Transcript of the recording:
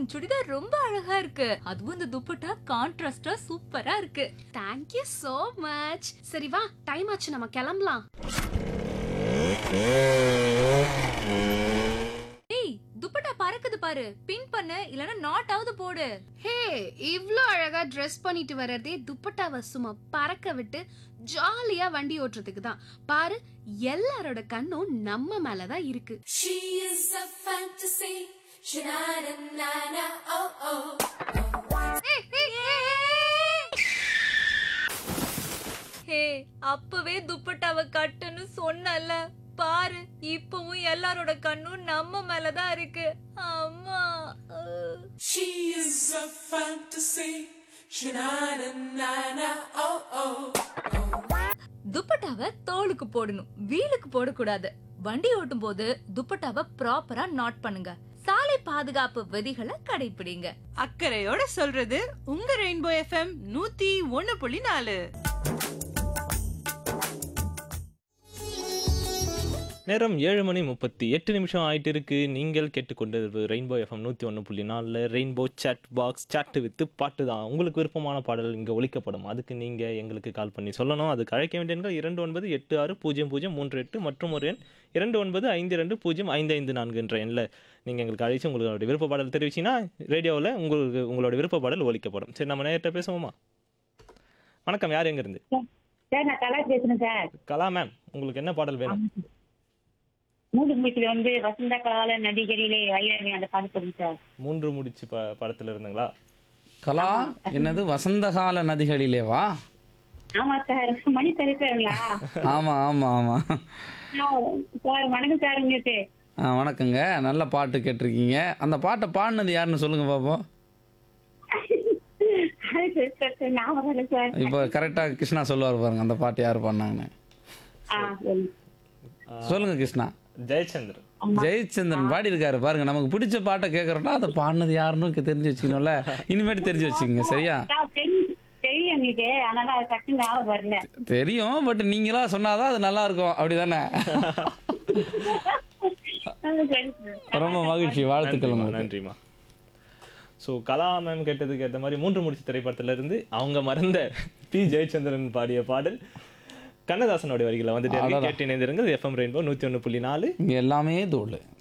உன் சுடிதார் ரொம்ப அழகா இருக்கு அதுவும் இந்த துப்பட்டா கான்ட்ராஸ்டா சூப்பரா இருக்கு தேங்க்யூ so மச் சரி வா டைம் ஆச்சு நம்ம கிளம்பலாம் ஏய் துப்பட்டா பறக்குது பாரு பின் பண்ணு இல்லனா நாட் ஆவது போடு ஹே இவ்ளோ அழகா ட்ரெஸ் பண்ணிட்டு வர்றதே துப்பட்டாவை சும்மா பறக்க விட்டு ஜாலியா வண்டி ஓட்டுறதுக்கு தான் பாரு எல்லாரோட கண்ணும் நம்ம மேல தான் இருக்கு She is a fantasy. Sha-na-na-na-na, oh oh. ஹே அப்பவே துப்பட்டாவை கட்டுன்னு சொன்னல பாரு இப்பவும் எல்லாரோட கண்ணும் நம்ம மேலதான் இருக்கு அம்மா அஹ். She is a fantasy. Sha-na-na-na-na, oh oh. துப்பட்டாவை தோலுக்கு போடணும் வீலுக்கு போடக்கூடாது வண்டி ஓட்டும் போது துப்பட்டாவை ப்ராப்பரா நாட் பண்ணுங்க சாலை பாதுகாப்பு விதிகளை கடைபிடிங்க அக்கறையோட சொல்றது உங்க ரெயின்போ எஃப்எம் நூத்தி ஒன்னு புள்ளி நாலு நேரம் ஏழு மணி முப்பத்தி எட்டு நிமிஷம் ஆயிட்டு இருக்கு நீங்கள் கேட்டுக்கொண்டிருப்பது ரெயின்போ எஃப்எம் நூற்றி ஒன்று புள்ளி நாலில் rainbow chat box chat with பாட்டு தான் உங்களுக்கு விருப்பமான பாடல் இங்கே ஒலிக்கப்படும் அதுக்கு நீங்கள் எங்களுக்கு கால் பண்ணி சொல்லணும் அதுக்கு அழைக்க வேண்டிய எண்கள் இரண்டு ஒன்பது எட்டு ஆறு பூஜ்ஜியம் பூஜ்ஜியம் மூன்று எட்டு மற்றும் ஒரு எண் இரண்டு ஒன்பது ஐந்து ரெண்டு பூஜ்ஜியம் ஐந்து ஐந்து நான்குன்ற எண்ணில் நீங்கள் எங்களுக்கு அழைச்சி உங்களோட விருப்ப பாடல் தெரிவிச்சிங்கன்னா ரேடியோவில் உங்களுக்கு உங்களோட விருப்ப பாடல் ஒலிக்கப்படும் சரி நம்ம நேரத்தை பேசுவோமா வணக்கம் யார் எங்கேருந்து சார் நான் கலா பேசுறேன் சார் கலா மேம் உங்களுக்கு என்ன பாடல் வேணும் மூடு மூச்சில வந்து வசந்த கால நதிகளிலே வைரவி அந்த பாட்டு சொல்லுங்க சார் மூன்று முடிச்சு ப படத்தில் இருந்துங்களா கலா என்னது வசந்தகால நதிகளிலேவா ஆமா சார் மணி தருக்காருங்களா ஆமா ஆமா ஆமா சார் வணக்கம் சார் உங்களுக்கு ஆ வணக்கங்க நல்ல பாட்டு கேட்டிருக்கீங்க அந்த பாட்டை பாடினது யாருன்னு சொல்லுங்க பாப்போம் அது சரி சார் சார் ஞாபகம் இல்லை சார் இப்போ கரெக்டாக கிருஷ்ணா சொல்லுவார் பாருங்க அந்த பாட்டு யார் பாடினாங்கன்னு ஆ சரி. சொல்லுங்க கிருஷ்ணா ஜெயச்சந்திரன் ஜெயச்சந்திரன் பாடி இருக்காரு பாருங்க நமக்கு பிடிச்ச பாட்டை கேட்கறோம்னா அதை பாடினது யாருன்னு தெரிஞ்சு வச்சுக்கணும்ல இனிமேட்டு தெரிஞ்சு வச்சுக்கோங்க சரியா சார், தெரியும் தெரியும் எங்களுக்கு அதனால அது டக்கு ஞாபகம் வரல தெரியும் பட் நீங்களா சொன்னாதான் அது நல்லா இருக்கும் அப்படிதானே ஆ, சரி சார் ரொம்ப மகிழ்ச்சி வாழ்த்துக்கள் நன்றிம்மா உங்களுக்கு நன்றிம்மா ஸோ கலா மேம் கேட்டதுக்கு ஏற்ற மாதிரி மூன்று முடிச்சு திரைப்படத்துல இருந்து அவங்க மறந்த பி ஜெயச்சந்திரன் பாடிய பாடல் கண்ணதாசனுடைய வரிகளை வந்துட்டு அடடா. கேட்டு இணைந்திருங்கள் எஃப்எம் ரெயின்போ நூற்றி ஒன்று புள்ளி நாலு இங்க எல்லாமே தோல்